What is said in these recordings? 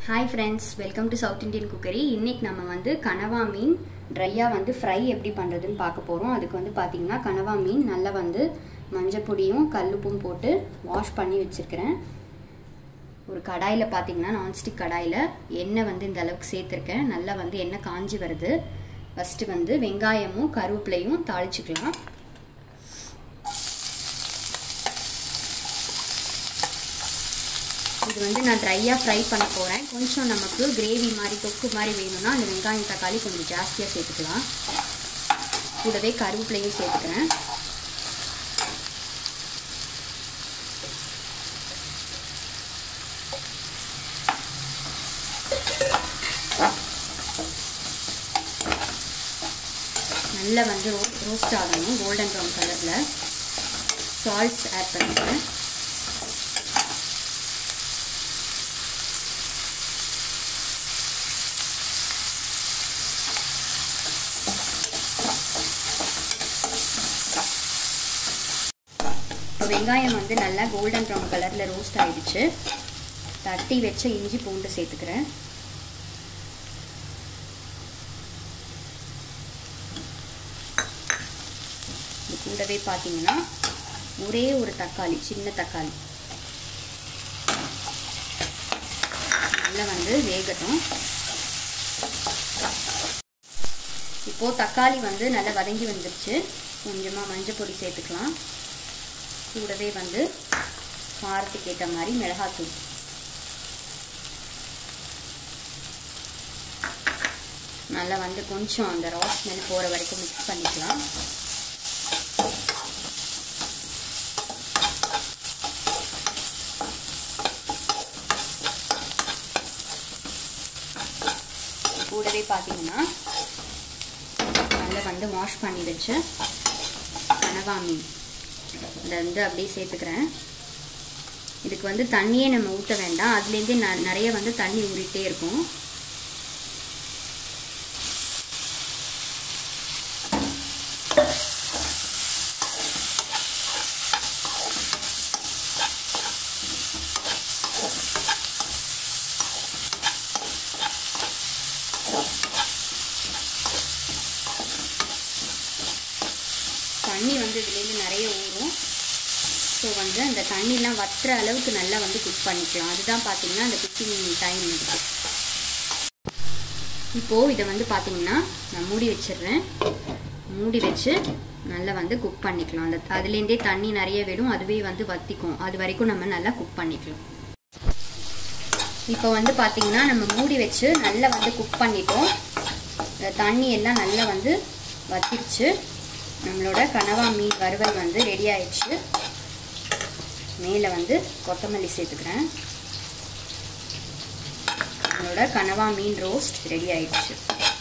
hi friends welcome to south Indian cookery இன்னைக்கு நம்ம வந்து கனவா மீன் ட்ரையாக வந்து ஃப்ரை எப்படி பண்ணுறதுன்னு பார்க்க போகிறோம் அதுக்கு வந்து பார்த்திங்கன்னா கனவா மீன் நல்லா வந்து மஞ்சள் பொடியும் கல்லுப்பும் போட்டு வாஷ் பண்ணி வச்சுருக்கிறேன் ஒரு கடாயில் பார்த்தீங்கன்னா நான்ஸ்டிக் கடாயில் எண்ணெய் வந்து இந்த அளவுக்கு சேர்த்துருக்கேன் நல்லா வந்து எண்ணெய் காஞ்சி வருது ஃபஸ்ட்டு வந்து வெங்காயமும் கருவேப்பிலையும் தாளிச்சுக்கலாம் இது வந்து நான் ட்ரையாக ஃப்ரை பண்ண போகிறேன் கொஞ்சம் நமக்கு கிரேவி மாதிரி தொக்கு மாதிரி வேணும்னா அந்த வெங்காயம் தக்காளி கொஞ்சம் ஜாஸ்தியாக சேர்த்துக்கலாம் கூடவே கருவேப்பிலையும் சேர்த்துக்கிறேன் நல்லா வந்து ரோ ரோஸ்ட் ஆகணும் கோல்டன் ப்ரௌன் கலரில் சால்ட்ஸ் ஆட் பண்ணிக்கிறேன் இப்போ வெங்காயம் வந்து நல்லா கோல்டன் ப்ரௌன் கலரில் ரோஸ்ட் ஆகிடுச்சு தட்டி வச்ச இஞ்சி பூண்டு சேர்த்துக்கிறேன் இது கூடவே பார்த்தீங்கன்னா ஒரே ஒரு தக்காளி சின்ன தக்காளி நல்லா வந்து வேகட்டும் இப்போது தக்காளி வந்து நல்லா வதங்கி வந்துருச்சு கொஞ்சமாக மஞ்சள் பொடி சேர்த்துக்கலாம் கூடவே வந்து காரத்துக்கு ஏற்ற மாதிரி மிளகாத்தூள் நல்லா வந்து கொஞ்சம் அந்த ரா ஸ்மெல் போகிற வரைக்கும் மிக்ஸ் பண்ணிக்கலாம் கூடவே பார்த்தீங்கன்னா நல்லா வந்து வாஷ் பண்ணி வச்சு கனவா மீன் இதை வந்து அப்படியே சேர்த்துக்கிறேன் இதுக்கு வந்து தண்ணியே நம்ம ஊற்ற வேண்டாம் அதுலேருந்தே ந நிறைய வந்து தண்ணி ஊறிட்டே இருக்கும் தண்ணி வந்து இதுலேருந்து நிறைய ஊறும் ஸோ வந்து அந்த தண்ணிலாம் வத்துற அளவுக்கு நல்லா வந்து குக் பண்ணிக்கலாம் அதுதான் பார்த்தீங்கன்னா அந்த குக்கிங் டைம் இருக்குது இப்போது இதை வந்து பார்த்தீங்கன்னா நான் மூடி வச்சிடுறேன் மூடி வச்சு நல்லா வந்து குக் பண்ணிக்கலாம் அந்த அதுலேருந்தே தண்ணி நிறைய விடும் அதுவே வந்து வத்திக்கும் அது வரைக்கும் நம்ம நல்லா குக் பண்ணிக்கலாம் இப்போ வந்து பார்த்தீங்கன்னா நம்ம மூடி வச்சு நல்லா வந்து குக் பண்ணிட்டோம் தண்ணி எல்லாம் நல்லா வந்து வத்திருச்சு நம்மளோட கனவா மீன் வறுவல் வந்து ரெடி ஆயிடுச்சு மேலே வந்து கொத்தமல்லி சேர்த்துக்கிறேன் நம்மளோட கனவா மீன் ரோஸ்ட் ரெடி ஆயிடுச்சு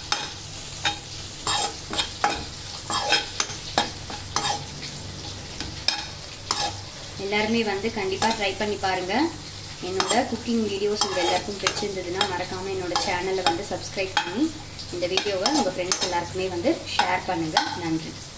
எல்லாருமே வந்து கண்டிப்பாக ட்ரை பண்ணி பாருங்கள் என்னோட குக்கிங் வீடியோஸ் உங்கள் எல்லாருக்கும் பிடிச்சிருந்ததுன்னா மறக்காமல் என்னோட சேனலை வந்து சப்ஸ்கிரைப் பண்ணி இந்த வீடியோவை உங்கள் ஃப்ரெண்ட்ஸ் எல்லாருக்குமே வந்து ஷேர் பண்ணுங்கள் நன்றி